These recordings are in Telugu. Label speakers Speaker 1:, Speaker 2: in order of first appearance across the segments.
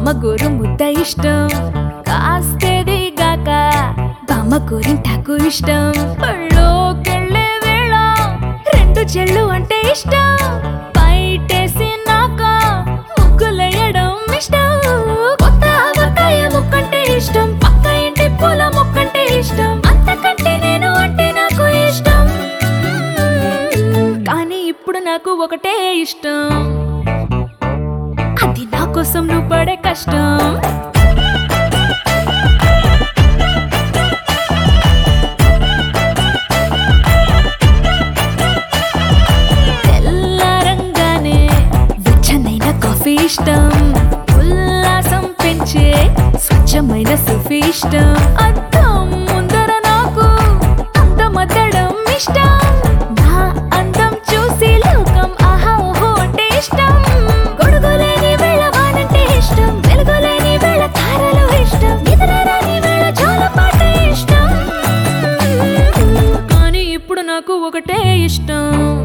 Speaker 1: గోరు ముద్ద ఇష్టం కాస్తేది గాక బామ్మ గోరింటాకు ఇష్టం పళ్ళోకెళ్ళే వేళ రెండు చెళ్ళు అంటే ఇష్టం బయటేసి నాక ముగ్గులేయడం ఇష్టం కొత్త ఆవకాయ ముక్కంటే ఇష్టం పక్క ఇంటి పూల మొక్కంటే ఇష్టం అంతకంటే నేను అంటే నాకు ఇష్టం కానీ ఇప్పుడు నాకు ఒకటే ఇష్టం అది నా కోసం నువ్వు పడే కష్టం తెల్లారంగానే వెచ్చనైన కాఫీ ఇష్టం ఉల్లాసం పెంచే స్వచ్ఛమైన సుఫీ ఇష్టం అద్దం ముందర నాకు అందమద్దడం ఇష్టం నా అందం చూసి లోకం ఆహా ఓహో అంటే ఇష్టం గొడుగులేని వేళ వానంటే ఇష్టం వెలుగులేని వేళ తారలు ఇష్టం నిద్రరాని వేళ జోలపాట ఇష్టం కానీ ఇప్పుడు నాకు ఒకటే ఇష్టం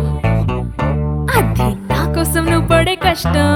Speaker 1: అది నా కోసం నువ్వు పడే కష్టం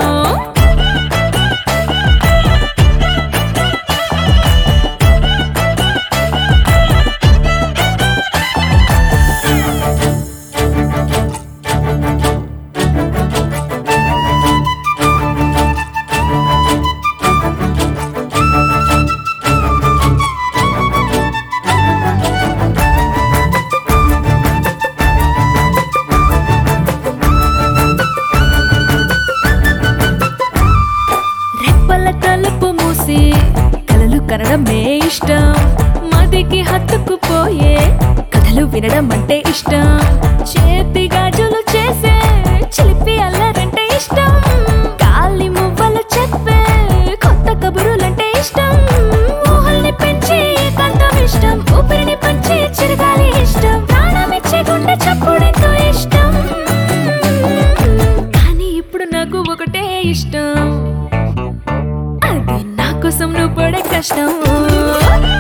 Speaker 1: రెప్పల తలుపు మూసి కలలు కనడమే ఇష్టం మదికి హత్తుకుపోయే కథలు వినడం అంటే ఇష్టం చేతి గాజులు చేసే చిలిపి అల్లరంటే ఇష్టం గాలి మువ్వలు చెప్పే కొత్త కబురులంటే ఇష్టం ఊహల్ని పెంచి ఏకాంతం ఇష్టం ఊపిరిని పంచి చిరగాలి ఇష్టం ప్రాణమిచ్చే గుండె చప్పుడెంతో ఇష్టం కానీ ఇప్పుడు నాకు ఒకటే ఇష్టం అది నా కోసం నువ్వు పడే కష్టం